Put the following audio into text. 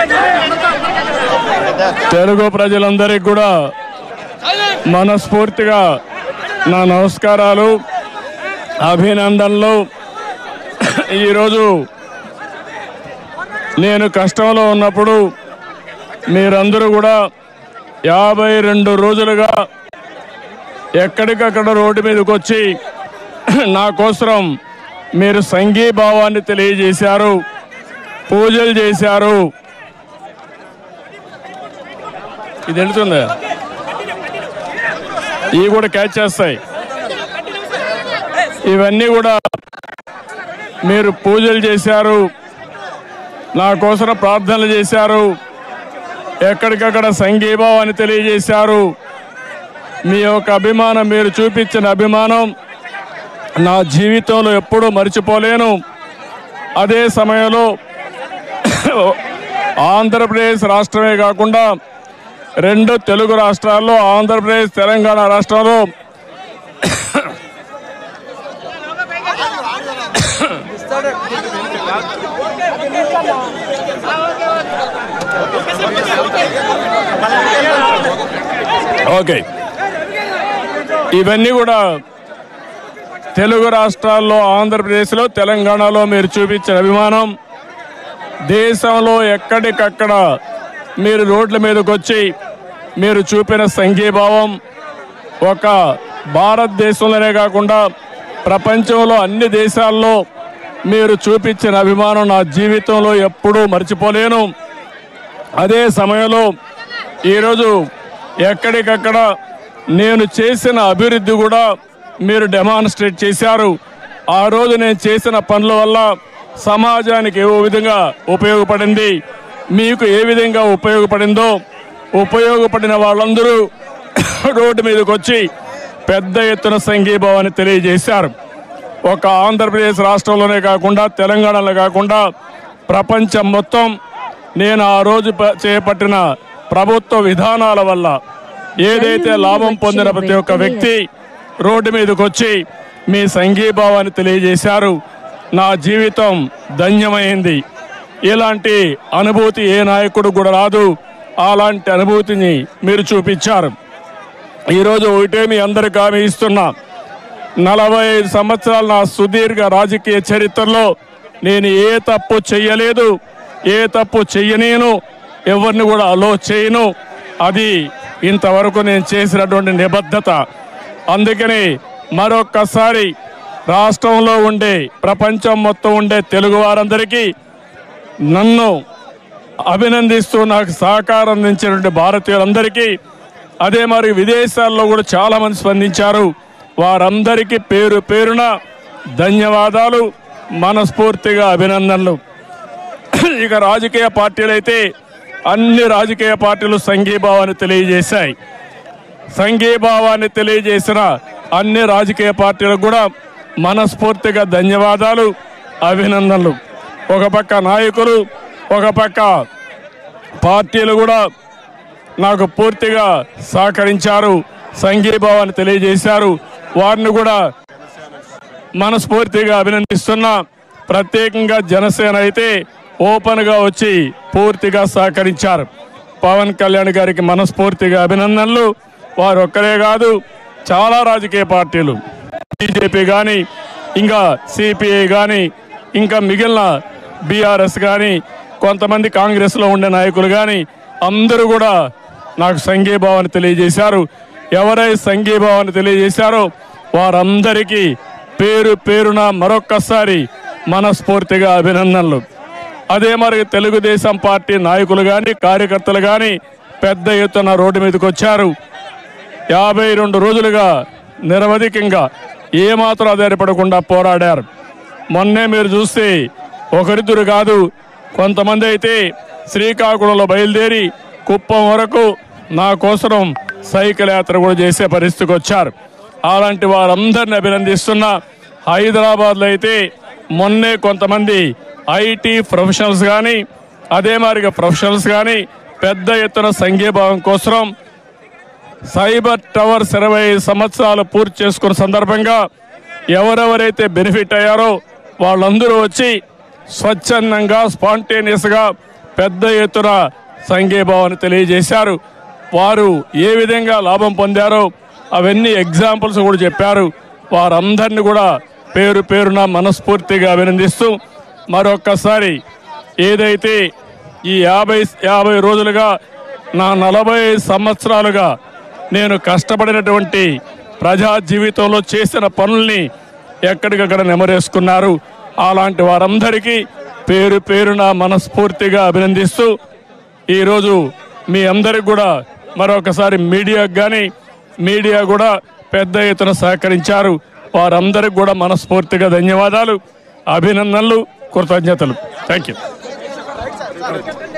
తెలుగు ప్రజలందరికీ కూడా మనస్ఫూర్తిగా నా నమస్కారాలు అభినందనలు ఈరోజు నేను కష్టంలో ఉన్నప్పుడు మీరందరూ కూడా యాభై రెండు రోజులుగా ఎక్కడికక్కడ రోడ్డు మీదకి వచ్చి నా కోసం మీరు సంఘీభావాన్ని తెలియజేశారు పూజలు చేశారు ఇది వెళుతుందా ఇవి కూడా క్యాచ్ చేస్తాయి ఇవన్నీ కూడా మీరు పూజలు చేశారు నా కోసం ప్రార్థనలు చేశారు ఎక్కడికక్కడ సంఘీభావాన్ని తెలియజేశారు మీ యొక్క అభిమానం మీరు చూపించిన అభిమానం నా జీవితంలో ఎప్పుడూ మర్చిపోలేను అదే సమయంలో ఆంధ్రప్రదేశ్ రాష్ట్రమే కాకుండా రెండు తెలుగు రాష్ట్రాల్లో ఆంధ్రప్రదేశ్ తెలంగాణ రాష్ట్రంలో ఓకే ఇవన్నీ కూడా తెలుగు రాష్ట్రాల్లో ఆంధ్రప్రదేశ్లో తెలంగాణలో మీరు చూపించిన అభిమానం దేశంలో ఎక్కడికక్కడ మీరు రోడ్ల మీదకి వచ్చి మీరు చూపిన సంఘీభావం ఒక భారతదేశంలోనే కాకుండా ప్రపంచంలో అన్ని దేశాల్లో మీరు చూపించిన అభిమానం నా జీవితంలో ఎప్పుడూ మర్చిపోలేను అదే సమయంలో ఈరోజు ఎక్కడికక్కడ నేను చేసిన అభివృద్ధి కూడా మీరు డెమాన్స్ట్రేట్ చేశారు ఆ రోజు నేను చేసిన పనుల వల్ల సమాజానికి ఏ విధంగా ఉపయోగపడింది మీకు ఏ విధంగా ఉపయోగపడిందో ఉపయోగపడిన వాళ్ళందరూ రోడ్డు మీదకి వచ్చి పెద్ద ఎత్తున సంఘీభావాన్ని తెలియజేశారు ఒక ఆంధ్రప్రదేశ్ రాష్ట్రంలోనే కాకుండా తెలంగాణలో కాకుండా ప్రపంచం మొత్తం నేను ఆ రోజు ప- చేపట్టిన ప్రభుత్వ విధానాల వల్ల ఏదైతే లాభం పొందిన ప్రతి ఒక్క వ్యక్తి రోడ్డు మీదకి వచ్చి మీ సంఘీభావాన్ని తెలియజేశారు నా జీవితం ధన్యమైంది ఇలాంటి అనుభూతి ఏ నాయకుడు కూడా రాదు అలాంటి అనుభూతిని మీరు చూపించారు ఈరోజు ఒకటే మీ అందరికి హామీ ఇస్తున్నా నలభై ఐదు సంవత్సరాల నా సుదీర్ఘ రాజకీయ చరిత్రలో నేను ఏ తప్పు చెయ్యలేదు ఏ తప్పు చెయ్యనేను ఎవరిని కూడా అలో చేయను అది ఇంతవరకు నేను చేసినటువంటి నిబద్ధత అందుకని మరొక్కసారి రాష్ట్రంలో ఉండే ప్రపంచం మొత్తం ఉండే తెలుగు వారందరికీ నన్ను అభినందిస్తూ నాకు సహకారం అందించినటువంటి భారతీయులందరికీ అదే మరి విదేశాల్లో కూడా చాలా మంది స్పందించారు వారందరికీ పేరు పేరున ధన్యవాదాలు మనస్ఫూర్తిగా అభినందనలు ఇక రాజకీయ పార్టీలు అయితే అన్ని రాజకీయ పార్టీలు సంఘీభావాన్ని తెలియజేశాయి సంఘీభావాన్ని తెలియజేసిన అన్ని రాజకీయ పార్టీలకు కూడా మనస్ఫూర్తిగా ధన్యవాదాలు అభినందనలు ఒక పక్క నాయకులు ఒక పక్క పార్టీలు కూడా నాకు పూర్తిగా సహకరించారు సంఘీభావాన్ని తెలియజేశారు వారిని కూడా మనస్ఫూర్తిగా అభినందిస్తున్నా ప్రత్యేకంగా జనసేన అయితే ఓపెన్గా వచ్చి పూర్తిగా సహకరించారు పవన్ కళ్యాణ్ గారికి మనస్ఫూర్తిగా అభినందనలు వారు ఒక్కరే కాదు చాలా రాజకీయ పార్టీలు బీజేపీ కానీ ఇంకా సిపిఐ కానీ ఇంకా మిగిలిన బీఆర్ఎస్ కానీ కొంతమంది కాంగ్రెస్లో ఉండే నాయకులు కానీ అందరూ కూడా నాకు సంఘీభావాన్ని తెలియజేశారు ఎవరై సంఘీభావాన్ని తెలియజేశారో వారందరికీ పేరు పేరున మరొక్కసారి మనస్ఫూర్తిగా అభినందనలు అదే మరి తెలుగుదేశం పార్టీ నాయకులు కానీ కార్యకర్తలు కానీ పెద్ద ఎత్తున రోడ్డు మీదకి వచ్చారు యాభై రెండు రోజులుగా నిరవధికంగా ఏమాత్రం ఆధారపడకుండా పోరాడారు మొన్నే మీరు చూస్తే ఒకరిద్దరు కాదు కొంతమంది అయితే శ్రీకాకుళంలో బయలుదేరి కుప్పం వరకు నా కోసం సైకిల్ యాత్ర కూడా చేసే పరిస్థితికి వచ్చారు అలాంటి వారందరిని అభినందిస్తున్నా హైదరాబాద్లో అయితే మొన్నే కొంతమంది ఐటీ ప్రొఫెషనల్స్ కానీ అదే మాదిరిగా ప్రొఫెషనల్స్ కానీ పెద్ద ఎత్తున సంఘీభావం కోసం సైబర్ టవర్స్ ఇరవై ఐదు సంవత్సరాలు పూర్తి చేసుకున్న సందర్భంగా ఎవరెవరైతే బెనిఫిట్ అయ్యారో వాళ్ళందరూ వచ్చి స్వచ్ఛందంగా స్పాంటేనియస్గా పెద్ద ఎత్తున సంఘీభావాన్ని తెలియజేశారు వారు ఏ విధంగా లాభం పొందారో అవన్నీ ఎగ్జాంపుల్స్ కూడా చెప్పారు వారందరినీ కూడా పేరు పేరున మనస్ఫూర్తిగా అభినందిస్తూ మరొక్కసారి ఏదైతే ఈ యాభై యాభై రోజులుగా నా నలభై సంవత్సరాలుగా నేను కష్టపడినటువంటి ప్రజా జీవితంలో చేసిన పనుల్ని ఎక్కడికక్కడ నెమరేసుకున్నారు అలాంటి వారందరికీ పేరు పేరున మనస్ఫూర్తిగా అభినందిస్తూ ఈరోజు మీ అందరికి కూడా మరొకసారి మీడియాకు కానీ మీడియా కూడా పెద్ద ఎత్తున సహకరించారు వారందరికి కూడా మనస్ఫూర్తిగా ధన్యవాదాలు అభినందనలు కృతజ్ఞతలు థ్యాంక్ యూ